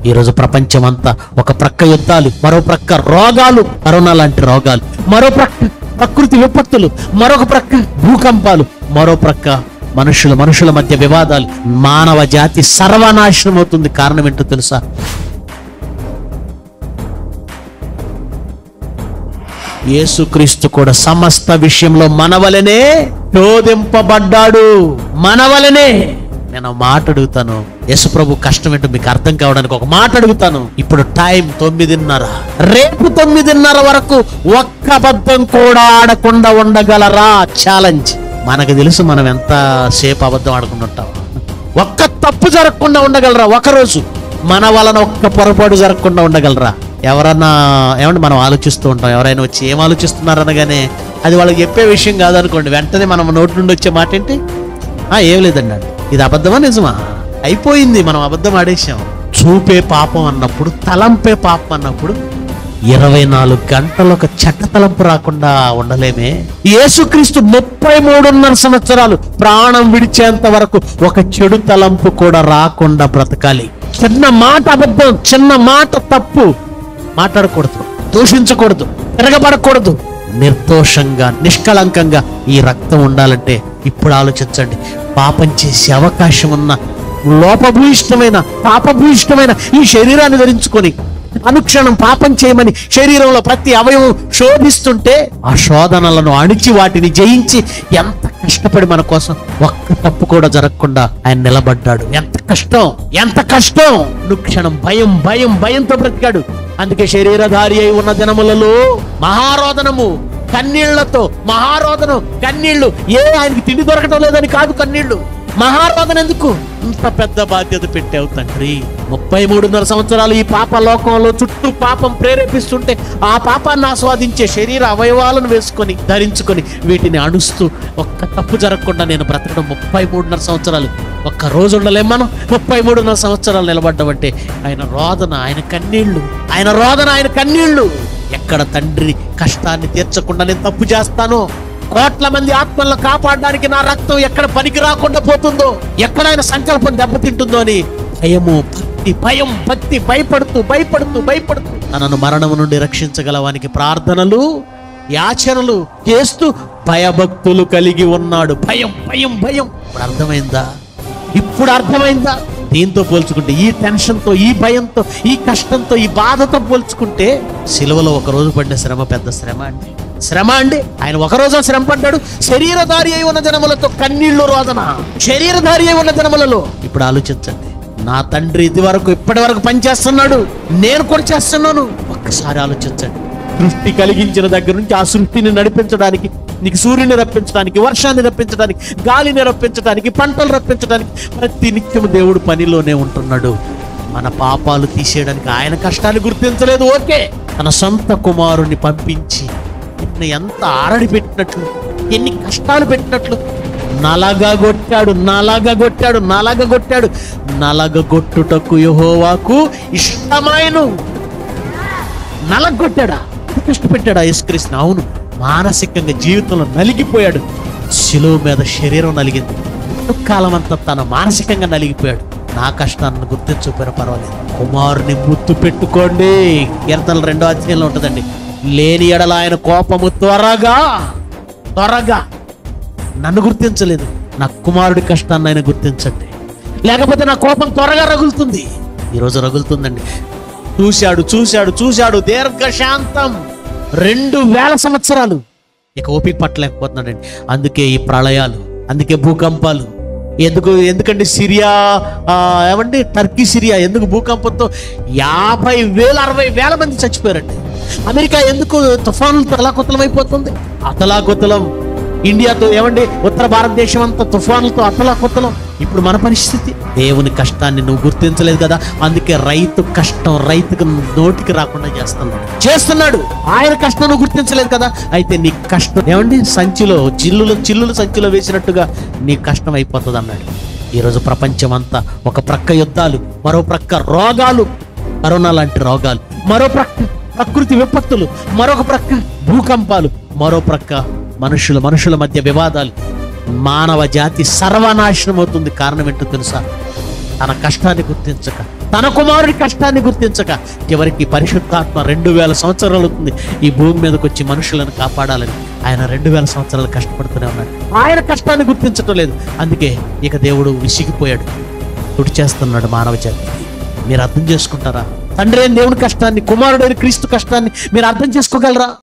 ఈరోజు ప్రపంచం అంతా ఒక ప్రక్క యుద్ధాలు మరో ప్రక్క రోగాలు కరోనా లాంటి రోగాలు మరో ప్రక్క ప్రకృతి విపత్తులు మరొక ప్రక్క భూకంపాలు మరో ప్రక్క మనుషుల మనుషుల మధ్య వివాదాలు మానవ జాతి సర్వనాశనం అవుతుంది కారణం ఏంటో తెలుసా యేసుక్రీస్తు కూడా సమస్త విషయంలో మనవలనే శోధింపబడ్డాడు మనవలనే నేను ఒక మాట అడుగుతాను యేసు ప్రభు కష్టం ఏంటో మీకు అర్థం కావడానికి ఒక మాట అడుగుతాను ఇప్పుడు టైం తొమ్మిదిన్నర రేపు తొమ్మిదిన్నర వరకు ఒక్క అబద్ధం కూడా ఆడకుండా ఉండగలరా ఛాలెంజ్ మనకు తెలుసు మనం ఎంత సేపు అబద్ధం ఆడకుండా ఉంటాం ఒక్క తప్పు జరగకుండా ఉండగలరా ఒక రోజు మన వలన ఒక్క పొరపాటు జరగకుండా ఉండగలరా ఎవరన్నా ఏమంటే మనం ఆలోచిస్తూ ఉంటాం ఎవరైనా వచ్చి ఏం ఆలోచిస్తున్నారు అనగానే అది వాళ్ళకి చెప్పే విషయం కాదనుకోండి వెంటనే మనం నోటి నుండి వచ్చే మాట ఏంటి "ఆ, ఏం లేదండి అండి ఇది అబద్ధమా నిజమా అయిపోయింది మనం అబద్ధం ఆడేసాం చూపే పాపం అన్నప్పుడు తలంపే పాపం అన్నప్పుడు ఇరవై నాలుగు గంటలు ఒక చెడ్డ తలంపు రాకుండా ఉండలేమే యేసుక్రీస్తు ముప్పై మూడున్నర సంవత్సరాలు ప్రాణం విడిచేంత వరకు ఒక చెడు తలంపు కూడా రాకుండా బ్రతకాలి చిన్న మాట అబద్ధం చిన్న మాట తప్పు మాట్లాడకూడదు దూషించకూడదు తిరగబడకూడదు నిర్దోషంగా నిష్కళంకంగా ఈ రక్తం ఉండాలంటే ఇప్పుడు ఆలోచించండి పాపం చేసే అవకాశం ఉన్న లోపభూయిష్టమైన పాపభూయిష్టమైన ఈ శరీరాన్ని ధరించుకొని అనుక్షణం పాపం చేయమని శరీరంలో ప్రతి అవయవం శోధిస్తుంటే ఆ శోధనలను అణిచి వాటిని జయించి ఎంత కష్టపడి మన కోసం ఒక్క తప్పు కూడా జరగకుండా ఆయన నిలబడ్డాడు ఎంత కష్టం ఎంత కష్టం అనుక్షణం భయం భయం భయంతో బ్రతికాడు అందుకే శరీరధారి అయి ఉన్న దినములలో మహారోదనము కన్నీళ్లతో మహారోదనం కన్నీళ్లు ఏ ఆయనకి తిండి దొరకటం లేదని కాదు కన్నీళ్లు మహారోదన ఎందుకు ఇంత పెద్ద బాధ్యత పెట్టావు తండ్రి ముప్పై మూడున్నర సంవత్సరాలు ఈ పాప లోకంలో చుట్టూ పాపం ప్రేరేపిస్తుంటే ఆ పాపాన్ని ఆస్వాదించే శరీర అవయవాలను వేసుకొని ధరించుకొని వీటిని అణుస్తూ ఒక్క తప్పు జరగకుండా నేను బ్రతకడం ముప్పై మూడున్నర సంవత్సరాలు ఒక్క రోజు ఉండలేం మనం ముప్పై మూడున్నర సంవత్సరాలు నిలబడ్డామంటే ఆయన రోదన ఆయన కన్నీళ్లు ఆయన రోదన ఆయన కన్నీళ్లు ఎక్కడ తండ్రి కష్టాన్ని తీర్చకుండా నేను తప్పు చేస్తానో కోట్ల మంది ఆత్మలను కాపాడడానికి నా రక్తం ఎక్కడ పనికి రాకుండా పోతుందో ఎక్కడ ఆయన సంకల్పం దెబ్బతింటుందో అని భయము భక్తి భయం భక్తి భయపడుతూ భయపడుతూ భయపడుతూ తనను మరణము నుండి రక్షించగలవానికి ప్రార్థనలు యాచనలు చేస్తూ భయభక్తులు కలిగి ఉన్నాడు భయం భయం భయం ఇప్పుడు అర్థమైందా ఇప్పుడు అర్థమైందా దీంతో పోల్చుకుంటే ఈ టెన్షన్తో ఈ భయంతో ఈ కష్టంతో ఈ బాధతో పోల్చుకుంటే సిలువలో ఒక రోజు పడిన శ్రమ పెద్ద శ్రమ అండి శ్రమ అండి ఆయన ఒక రోజు శ్రమ పడ్డాడు శరీరధారి అయి ఉన్న జనములతో కన్నీళ్లు రోదన శరీరధారి అయి ఉన్న జనములలో ఇప్పుడు ఆలోచించండి నా తండ్రి ఇది వరకు ఇప్పటి వరకు పనిచేస్తున్నాడు నేను కూడా చేస్తున్నాను ఒక్కసారి ఆలోచించండి సృష్టి కలిగించిన దగ్గర నుంచి ఆ సృష్టిని నడిపించడానికి నీకు సూర్యుని రప్పించడానికి వర్షాన్ని రప్పించడానికి గాలిని రప్పించడానికి పంటలు రప్పించడానికి ప్రతి నిత్యం దేవుడు పనిలోనే ఉంటున్నాడు మన పాపాలు తీసేయడానికి ఆయన కష్టాలు గుర్తించలేదు ఓకే తన సొంత కుమారుని పంపించి నిన్ను ఎంత ఆరడి పెట్టినట్లు ఎన్ని కష్టాలు పెట్టినట్లు నలగగొట్టాడు నలగగొట్టాడు నలగగొట్టాడు నలగగొట్టుటకు యెహోవాకు ఇష్టమైన నలగొట్టాడా కష్టపెట్టాడా యేసుక్రీస్తు అవును మానసికంగా జీవితంలో నలిగిపోయాడు శిలువ మీద శరీరం నలిగింది కాలం అంతా తన మానసికంగా నలిగిపోయాడు నా కష్టాన్ని గుర్తించకపోయినా పర్వాలేదు కుమారుని ముద్దు పెట్టుకోండి కీర్తనలు రెండో అధ్యాయంలో ఉంటుందండి లేని ఎడల ఆయన కోపము త్వరగా త్వరగా నన్ను గుర్తించలేదు నా కుమారుడి కష్టాన్ని ఆయన గుర్తించండి లేకపోతే నా కోపం త్వరగా రగులుతుంది ఈరోజు రగులుతుందండి చూశాడు చూశాడు చూశాడు దీర్ఘశాంతం రెండు వేల సంవత్సరాలు ఇక ఓపిక పట్టలేకపోతున్నాడండి అందుకే ఈ ప్రళయాలు అందుకే భూకంపాలు ఎందుకు ఎందుకంటే సిరియా ఆ, ఏమండి టర్కీ సిరియా ఎందుకు భూకంపంతో యాభై వేల అరవై వేల మంది చచ్చిపోయారండి అమెరికా ఎందుకు తుఫానులతో అతలాకుతలం అయిపోతుంది అతలాకుతలం ఇండియాతో ఏమండి ఉత్తర భారతదేశం అంతా తుఫానులతో అతలాకుతలం ఇప్పుడు మన పరిస్థితి దేవుని కష్టాన్ని నువ్వు గుర్తించలేదు కదా అందుకే రైతు కష్టం రైతుకు నోటికి రాకుండా చేస్తున్నాడు చేస్తున్నాడు ఆయన కష్టం నువ్వు గుర్తించలేదు కదా అయితే నీ కష్టం ఏమండి సంచిలో చిల్లులు చిల్లులు సంచిలో వేసినట్టుగా నీ కష్టం అయిపోతుంది అన్నాడు ఈరోజు ప్రపంచం అంతా ఒక ప్రక్క యుద్ధాలు మరో ప్రక్క రోగాలు కరోనా లాంటి రోగాలు మరో ప్రక్క ప్రకృతి విపత్తులు మరొక ప్రక్క భూకంపాలు మరో ప్రక్క మనుషుల మనుషుల మధ్య వివాదాలు మానవ జాతి సర్వనాశనం అవుతుంది కారణం ఏంటో తెలుసా తన కష్టాన్ని గుర్తించక తన కుమారుడి కష్టాన్ని గుర్తించక చివరికి పరిశుద్ధాత్మ రెండు వేల సంవత్సరాలు అవుతుంది ఈ భూమి మీదకి వచ్చి మనుషులను కాపాడాలని ఆయన రెండు వేల సంవత్సరాలు కష్టపడుతూనే ఉన్నాడు ఆయన కష్టాన్ని గుర్తించటం లేదు అందుకే ఇక దేవుడు విసిగిపోయాడు తుడిచేస్తున్నాడు మానవ జాతికి మీరు అర్థం చేసుకుంటారా తండ్రి అయిన దేవుని కష్టాన్ని కుమారుడైన క్రీస్తు కష్టాన్ని మీరు అర్థం చేసుకోగలరా